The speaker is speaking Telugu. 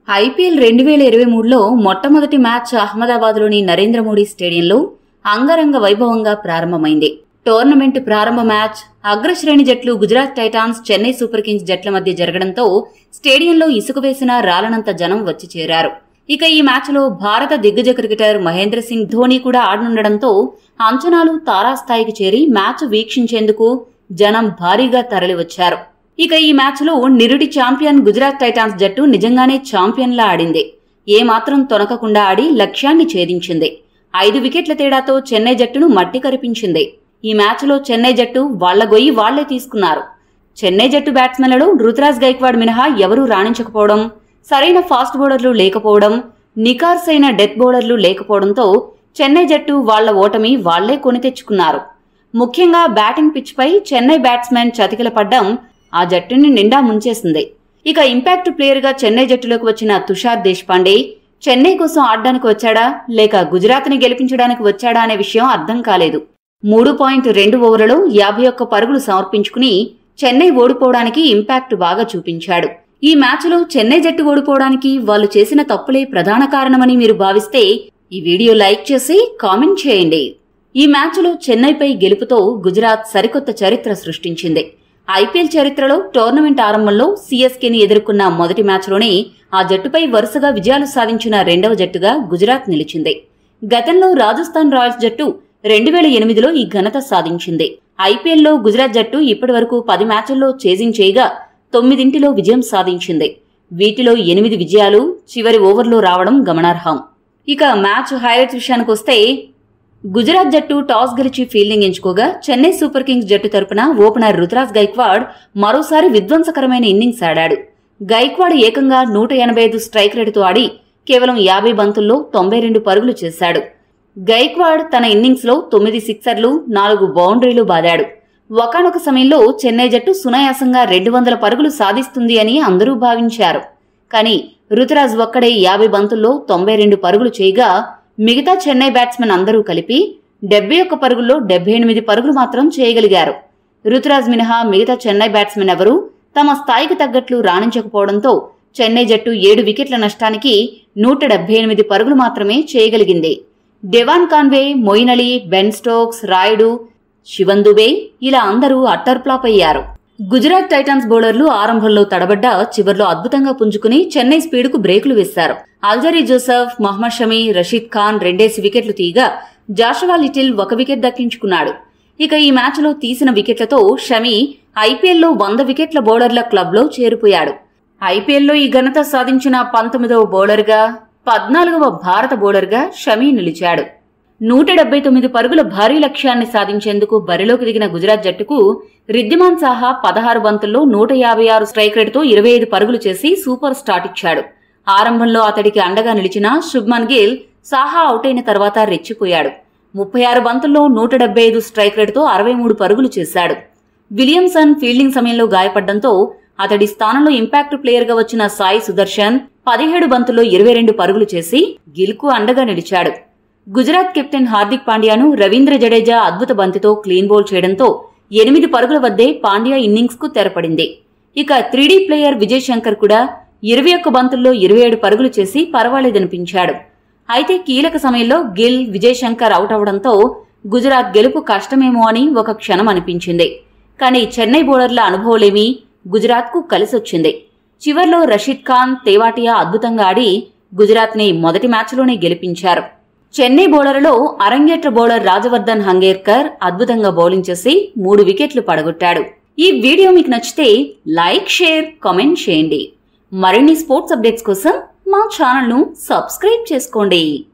ఐపీఎల్ రెండు వేల ఇరవై మూడులో మొట్టమొదటి మ్యాచ్ అహ్మదాబాద్లోని నరేంద్ర మోడీ స్టేడియంలో అంగరంగ వైభవంగా ప్రారంభమైంది టోర్నమెంట్ ప్రారంభ మ్యాచ్ అగ్రశ్రేణి జట్లు Gujarat Titans Chennai Super Kings జట్ల మధ్య జరగడంతో స్టేడియంలో ఇసుక వేసిన రాలనంత జనం వచ్చి చేరారు ఇక ఈ మ్యాచ్లో భారత దిగ్గజ క్రికెటర్ మహేంద్ర సింగ్ ధోని కూడా ఆడనుండడంతో అంచనాలు తారాస్థాయికి చేరి మ్యాచ్ వీక్షించేందుకు జనం భారీగా తరలివచ్చారు ఇక ఈ మ్యాచ్లో నిరుడి ఛాంపియన్ గుజరాత్ టైటాన్స్ జట్టు నిజంగానే ఛాంపియన్లా ఆడింది ఏమాత్రం తొనకకుండా ఆడి లక్ష్యాన్ని ఛేదించింది ఐదు వికెట్ల తేడాతో చెన్నై జట్టును మట్టి కరిపించింది ఈ మ్యాచ్లో చెన్నై జట్టు వాళ్ల గొయ్యి వాళ్లే తీసుకున్నారు చెన్నై జట్టు బ్యాట్స్మెన్లలో రుతురాజ్ గైక్వాడ్ మినహా ఎవరూ రాణించకపోవడం సరైన ఫాస్ట్ బౌలర్లు లేకపోవడం నికార్స్ అయిన డెత్ బౌలర్లు లేకపోవడంతో చెన్నై జట్టు వాళ్ల ఓటమి వాళ్లే కొని తెచ్చుకున్నారు ముఖ్యంగా బ్యాటింగ్ పిచ్పై చెన్నై బ్యాట్స్మెన్ చతికిల పడ్డం ఆ జట్టుని నిండా ముంచేసింది ఇక ఇంపాక్ట్ ప్లేయర్గా చెన్నై జట్టులోకి వచ్చిన తుషార్ దేశ్పాండే చెన్నై కోసం ఆడడానికి వచ్చాడా లేక గుజరాత్ని గెలిపించడానికి వచ్చాడా అనే విషయం అర్థం కాలేదు మూడు పాయింట్ రెండు ఓవర్లలో యాభై ఒక్క పరుగులు సమర్పించుకుని చెన్నై ఓడిపోవడానికి ఇంపాక్ట్ బాగా చూపించాడు ఈ మ్యాచ్లో చెన్నై జట్టు ఓడిపోవడానికి వాళ్ళు చేసిన తప్పులే ప్రధాన కారణమని మీరు భావిస్తే ఈ వీడియో లైక్ చేసి కామెంట్ చేయండి ఈ మ్యాచ్లో చెన్నైపై గెలుపుతో గుజరాత్ సరికొత్త చరిత్ర సృష్టించింది ఐపీఎల్ చరిత్రలో టోర్నమెంట్ ఆరంభంలో సీఎస్కేని ఎదుర్కొన్న మొదటి మ్యాచ్లోనే ఆ జట్టుపై వరుసగా విజయాలు సాధించిన రెండవ జట్టుగా గుజరాత్ నిలిచింది గతంలో రాజస్థాన్ రాయల్స్ జట్టు రెండు వేల ఎనిమిదిలో ఈ ఘనత సాధించింది ఐపీఎల్లో గుజరాత్ జట్టు ఇప్పటివరకు పది మ్యాచ్ల్లో చేజింగ్ చేయగా తొమ్మిదింటిలో విజయం సాధించింది వీటిలో ఎనిమిది విజయాలు చివరి ఓవర్లో రావడం గమనార్హం ఇక మ్యాచ్ హైలైట్స్ విషయానికి వస్తే గుజరాత్ జట్టు టాస్ గెలిచి ఫీల్డింగ్ ఎంచుకోగా చెన్నై సూపర్ కింగ్స్ జట్టు తరపున ఓపెనర్ రుతురాజ్ గైక్వాడ్ మరోసారి విధ్వంసకరమైన ఇన్నింగ్స్ ఆడాడు గైక్వాడ్ ఏకంగా నూట ఎనభై ఐదు స్ట్రైక్ రేటుతో ఆడి కేవలం యాభై బంతుల్లో తొంభై రెండు పరుగులు చేశాడు గైక్వాడ్ తన ఇన్నింగ్స్లో తొమ్మిది సిక్సర్లు నాలుగు బౌండరీలు బాదాడు ఒకనొక సమయంలో చెన్నై జట్టు సునాయాసంగా రెండు వందల పరుగులు సాధిస్తుంది అని అందరూ భావించారు కానీ రుతురాజ్ ఒక్కడే యాభై బంతుల్లో తొంభై రెండు పరుగులు చేయగా మిగతా చెన్నై బ్యాట్స్మెన్ అందరూ కలిపి డెబ్బై ఒక్క పరుగుల్లో డెబ్బై ఎనిమిది పరుగులు మాత్రం చేయగలిగారు రుతురాజ్ మినహా మిగతా చెన్నై బ్యాట్స్మెన్ ఎవరూ తమ స్థాయికి తగ్గట్లు రాణించకపోవడంతో చెన్నై జట్టు ఏడు వికెట్ల నష్టానికి నూట డెబ్బై ఎనిమిది పరుగులు మాత్రమే చేయగలిగింది Devon Conway Moeen Ali Ben Stokes Rayudu Shivam Dube ఇలా అందరూ అట్టర్ ఫ్లాప్ అయ్యారు గుజరాత్ టైటాన్స్ బౌలర్లు ఆరంభంలో తడబడ్డా చివర్లో అద్భుతంగా పుంజుకుని చెన్నై స్పీడ్కు బ్రేకులు వేశారు అల్జరీ జోసెఫ్ మహమ్మద్ షమీ రషీద్ ఖాన్ రెండేసి వికెట్లు తీయగా జాషవా లిటిల్ ఒక వికెట్ దక్కించుకున్నాడు ఇక ఈ మ్యాచ్లో తీసిన వికెట్లతో షమీ ఐపీఎల్లో వంద వికెట్ల బౌలర్ల క్లబ్లో చేరిపోయాడు ఐపీఎల్లో ఈ ఘనత సాధించిన పంతొమ్మిదవ బౌలర్గా పద్నాలుగవ భారత బౌలర్గా షమీ నిలిచాడు నూట డెబ్బై తొమ్మిది పరుగుల భారీ లక్ష్యాన్ని సాధించేందుకు బరిలోకి దిగిన గుజరాత్ జట్టుకు రిద్దిమాన్ సాహా పదహారు బంతుల్లో నూట యాభై ఆరు స్ట్రైక్ రేటుతో ఇరవై ఐదు పరుగులు చేసి సూపర్ స్టార్ట్ ఇచ్చాడు ఆరంభంలో అతడికి అండగా నిలిచిన శుభ్మన్ గిల్ సాహా అవుట్ అయిన తర్వాత రెచ్చిపోయాడు ముప్పై ఆరు బంతుల్లో నూట డెబ్బై ఐదు స్ట్రైక్ రేటుతో అరవై మూడు పరుగులు చేశాడు విలియమ్సన్ ఫీల్డింగ్ సమయంలో గాయపడ్డంతో అతడి స్థానంలో ఇంపాక్ట్ ప్లేయర్గా వచ్చిన సాయి సుదర్శన్ పదిహేడు బంతుల్లో ఇరవై రెండు పరుగులు చేసి గిల్కు అండగా నిలిచాడు గుజరాత్ కెప్టెన్ హార్దిక్ పాండ్యాను రవీంద్ర జడేజా అద్భుత బంతితో క్లీన్ బౌల్ చేయడంతో ఎనిమిది పరుగుల వద్దే పాండ్యా ఇన్నింగ్స్ కు తెరపడింది ఇక త్రీడీ ప్లేయర్ విజయ్ శంకర్ కూడా ఇరవై ఒక్క బంతుల్లో ఇరవై ఏడు పరుగులు చేసి పర్వాలేదనిపించాడు అయితే కీలక సమయంలో గిల్ విజయ్ శంకర్ అవుట్ అవడంతో గుజరాత్ గెలుపు కష్టమేమో అని ఒక క్షణం అనిపించింది కానీ చెన్నై బౌలర్ల అనుభవలేమి గుజరాత్కు కలిసొచ్చింది చివర్లో రషీద్ ఖాన్ తేవాటియా అద్భుతంగా ఆడి గుజరాత్ని మొదటి మ్యాచ్లోనే గెలిపించారు చెన్నై బౌలర్లో అరంగేట్ర బౌలర్ రాజవర్ధన్ హంగేర్కర్ అద్భుతంగా బౌలింగ్ చేసి మూడు వికెట్లు పడగొట్టాడు ఈ వీడియో మీకు నచ్చితే లైక్ షేర్ కామెంట్ చేయండి మరిన్ని స్పోర్ట్స్ అప్డేట్స్ కోసం మా ఛానల్ను సబ్స్క్రైబ్ చేసుకోండి